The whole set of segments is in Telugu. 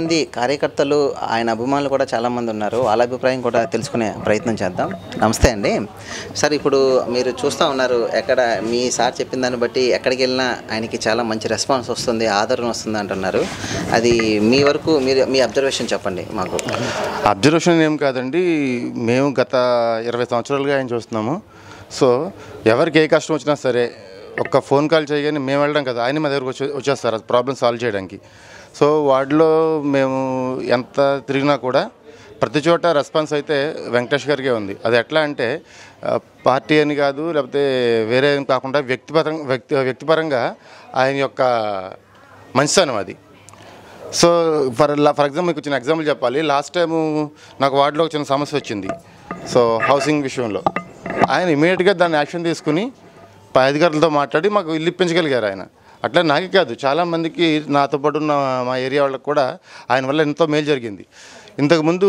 చాలామంది కార్యకర్తలు ఆయన అభిమానులు కూడా చాలామంది ఉన్నారు వాళ్ళ అభిప్రాయం కూడా తెలుసుకునే ప్రయత్నం చేద్దాం నమస్తే అండి సార్ ఇప్పుడు మీరు చూస్తూ ఉన్నారు ఎక్కడ మీ సార్ చెప్పిన దాన్ని బట్టి ఎక్కడికి వెళ్ళినా ఆయనకి చాలా మంచి రెస్పాన్స్ వస్తుంది ఆదరణ వస్తుంది అంటున్నారు అది మీ వరకు మీరు మీ అబ్జర్వేషన్ చెప్పండి మాకు అబ్జర్వేషన్ ఏం కాదండి మేము గత ఇరవై సంవత్సరాలుగా ఆయన చూస్తున్నాము సో ఎవరికి ఏ కష్టం వచ్చినా సరే ఒక్క ఫోన్ కాల్ చేయగానే మేము వెళ్ళడం కదా ఆయన మా దగ్గరకు వచ్చే వచ్చేస్తారు అది ప్రాబ్లమ్ సాల్వ్ చేయడానికి సో వాటిలో మేము ఎంత తిరిగినా కూడా ప్రతి చోట రెస్పాన్స్ అయితే వెంకటేష్ గారికే ఉంది అది ఎట్లా అంటే ఆ, పార్టీ అని కాదు లేకపోతే వేరే ఏం కాకుండా వ్యక్తిపరంగా వ్యక్తి వ్యక్తిపరంగా ఆయన యొక్క మంచితనం అది సో ఫర్ ఫర్ ఎగ్జాంపుల్ మీకు చిన్న ఎగ్జాంపుల్ చెప్పాలి లాస్ట్ టైము నాకు వార్డులో ఒక చిన్న సమస్య వచ్చింది సో హౌసింగ్ విషయంలో ఆయన ఇమీడియట్గా దాన్ని యాక్షన్ తీసుకుని పై అధికారులతో మాట్లాడి మాకు ఇల్లు ఇప్పించగలిగారు ఆయన అట్లా నాకే కాదు చాలామందికి నాతో పాటు ఉన్న మా ఏరియా వాళ్ళకి కూడా ఆయన వల్ల ఎంతో మేలు జరిగింది ఇంతకుముందు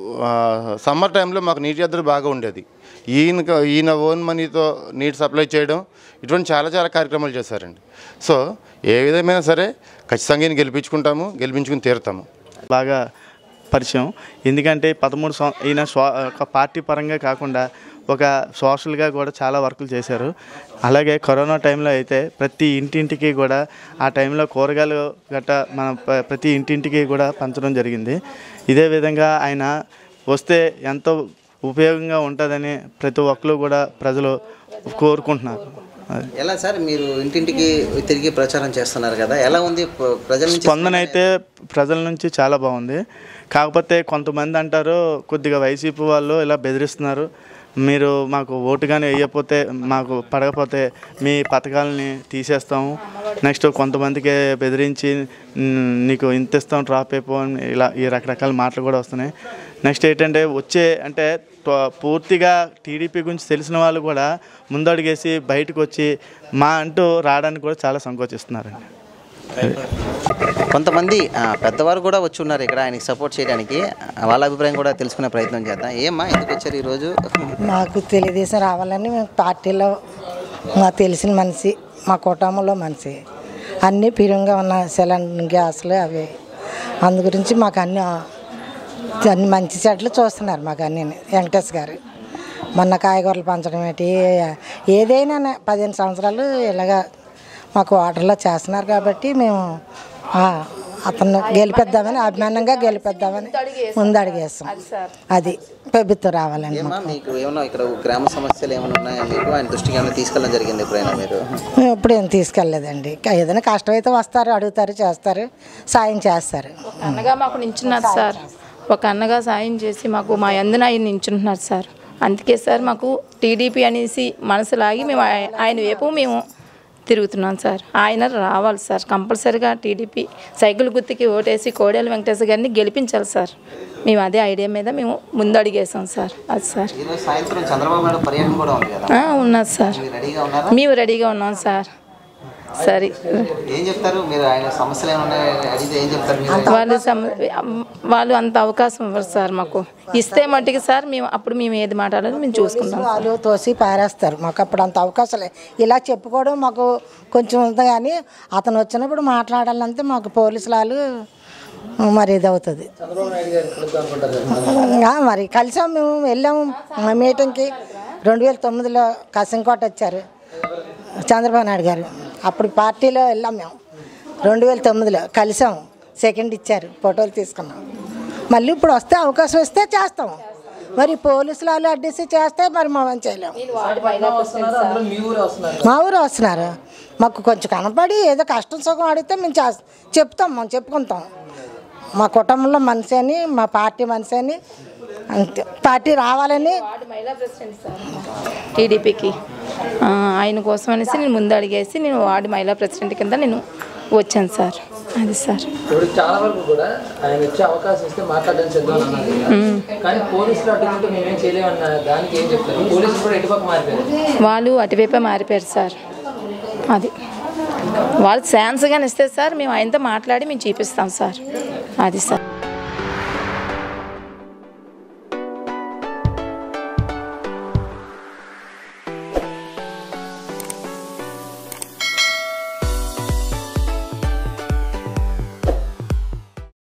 సమ్మర్ టైంలో మాకు నీటి ఎద్దరు బాగా ఉండేది ఈయన ఈయన ఓన్ మనీతో నీటి సప్లై చేయడం ఇటువంటి చాలా చాలా కార్యక్రమాలు చేశారండి సో ఏ విధమైనా సరే ఖచ్చితంగా ఈయన గెలిపించుకుంటాము గెలిపించుకుని తీరుతాము బాగా పరిచయం ఎందుకంటే పదమూడు సం ఈయన స్వా ఒక పార్టీ పరంగా కాకుండా ఒక సోషల్గా కూడా చాలా వర్కులు చేశారు అలాగే కరోనా టైంలో అయితే ప్రతి ఇంటింటికి కూడా ఆ టైంలో కూరగాయలు గట్ట మన ప్ర- ప్రతి ఇంటింటికి కూడా పంచడం జరిగింది ఇదే విధంగా ఆయన వస్తే ఎంతో ఉపయోగంగా ఉంటుందని ప్రతి ఒక్కరు కూడా ప్రజలు కోరుకుంటున్నారు అది. ఎలా సార్ మీరు ఇంటింటికి తిరిగి ప్రచారం చేస్తున్నారు కదా ఎలా ఉంది ప్ర- ప్రజల నుంచి స్పందన అయితే ప్రజల నుంచి చాలా బాగుంది కాకపోతే కొంతమంది అంటారు కొద్దిగా వైసీపీ వాళ్ళు ఇలా బెదిరిస్తున్నారు మీరు మాకు ఓటు కానీ వేయకపోతే మాకు పడకపోతే మీ పథకాలని తీసేస్తాము నెక్స్ట్ కొంతమందికి బెదిరించి "న్- నీకు ఇంత ఇస్తాం డ్రాప్ అయిపో అని ఇలా ఈ రకరకాల మాటలు కూడా వస్తున్నాయి నెక్స్ట్ ఏంటంటే వచ్చే అంటే ట- పూర్తిగా టీడీపీ గురించి తెలిసిన వాళ్ళు కూడా ముందడుగేసి బయటకు వచ్చి మా అంటూ రావడానికి కూడా చాలా సంకోచిస్తున్నారండి కొంతమంది ఆ, పెద్దవారు కూడా వచ్చి ఉన్నారు ఇక్కడ ఆయనకి సపోర్ట్ చేయడానికి ఆ, వాళ్ళ అభిప్రాయం కూడా తెలుసుకునే ప్రయత్నం చేద్దాం ఏమ్మా ఎందుకు వచ్చారు ఈరోజు మాకు తెలుగుదేశం రావాలని మేము పార్టీలో మాకు తెలిసిన మనిషి మా కుటుంబంలో మనిషి అన్నీ పిరంగా ఉన్న సిలిండర్ గ్యాస్లు అవి అందు గురించి మాకు అన్ని అన్ని మంచి చెట్లు చూస్తున్నారు మాకు అన్ని వెంకటేష్ గారు మొన్న కాయగూరలు పంచడం ఏంటి ఏదైనా పదిహేను సంవత్సరాలు ఇలాగా మాకు వాటర్లో చేస్తున్నారు కాబట్టి మేము ఆ, అతను గెలిపిద్దామని అభిమానంగా గెలిపిద్దామని ముందు అడిగేస్తాం అది ప్రభుత్వం రావాలని ఏమ్మా మీకు ఏమన్నా ఇక్కడ గ్రామ సమస్యలు ఏమైనా ఉన్నాయా మీకు ఆయన దృష్టికి ఏమైనా తీసుకెళ్ళడం జరిగింది ఎప్పుడైనా మీరు మేము ఎప్పుడు ఏం తీసుకెళ్ళలేదండి కా- ఏదైనా కష్టమైతే వస్తారు అడుగుతారు చేస్తారు సాయం చేస్తారు అన్నగా మాకు నించున్నారు సార్ ఒక అన్నగా సాయం చేసి మాకు మా అందున ఆయన నించుంటున్నారు సార్ అందుకే సార్ మాకు టీడీపీ అనేసి మనసు లాగి మేము ఆయ- ఆయన వైపు మేము తిరుగుతున్నాం సార్ ఆయన రావాలి సార్ కంపల్సరిగా టీడీపీ సైకిల్ గుర్తుకి ఓటేసి కోడేల వెంకటేశ్వర గారిని గెలిపించాలి సార్ మేము అదే ఐడియా మీద మేము ముందు అడిగేసాం సార్ అది సార్ ఈరోజు సాయంత్రం చంద్రబాబు నాయుడు పర్యటన కూడా ఉంది కదా ఆ, ఉన్నది సార్ మీరు రెడీగా ఉన్నారా మేము రెడీగా ఉన్నాం సార్ సరే ఏం చెప్తారు మీరు ఆయన సమస్యలు ఏమైనా ఉన్నాయని అడిగితే ఏం చెప్తారు మీరు వాళ్ళు సమ- వాళ్ళు అంత అవకాశం ఇవ్వరు సార్ మాకు ఇస్తే మట్టుకి సార్ మేము అప్పుడు మేము ఏది మాట్లాడాలో మేము చూసుకుంటాం వాళ్ళు తోసి పారేస్తారు మాకు అప్పుడు అంత అవకాశం లేదు ఇలా చెప్పుకోవడం మాకు కొంచెం ఉంది కానీ అతను వచ్చినప్పుడు మాట్లాడాలంటే మాకు పోలీసులు వాళ్ళు మరి ఇది అవుతుంది ఆ, మరి కలిసాం మేము వెళ్ళాము మా మీటింగ్కి రెండు వేల తొమ్మిదిలో కసింకోట వచ్చారు చంద్రబాబు నాయుడు గారు అప్పుడు పార్టీలో వెళ్ళాం మేము రెండు వేల తొమ్మిదిలో కలిసాం సెకండ్ ఇచ్చారు ఫోటోలు తీసుకున్నాం మళ్ళీ ఇప్పుడు వస్తే అవకాశం ఇస్తే చేస్తాం మరి పోలీసులు వాళ్ళు అడ్డేసి చేస్తే మరి మనం చేయలేము మా ఊరు వస్తున్నారు మాకు కొంచెం కనపడి ఏదో కష్టం సుఖం అడిగితే మేము చేస్తాం చెప్తాం మేము చెప్పుకుంటాం మా కుటుంబంలో మనిషి అని మా పార్టీ మనిషి అని అంతే పార్టీ రావాలని వార్డు మహిళా ప్రెసిడెంట్ సార్ టీడీపీకి ఆ, ఆయన కోసం అనేసి నేను ముందు అడిగేసి నేను వార్డు మహిళా ప్రెసిడెంట్ కింద నేను వచ్చాను సార్ అది సార్ ఇప్పుడు చాలా వరకు కూడా ఆయన వచ్చే అవకాశం ఇస్తే మాట్లాడడానికి సిద్ధం అని అన్నారు కదా. కానీ పోలీసులు అడ్డుకుంటే మేమేం చేయలేమన్న దానికి ఏం చెప్తారు పోలీసులు కూడా ఎటుపక్క మారిపోయారు వాళ్ళు అటువైపే మారిపోయారు సార్ అది వాళ్ళు ఛాన్స్గానే ఇస్తే సార్ మేము ఆయనతో మాట్లాడి మేము చూపిస్తాం సార్ అది సార్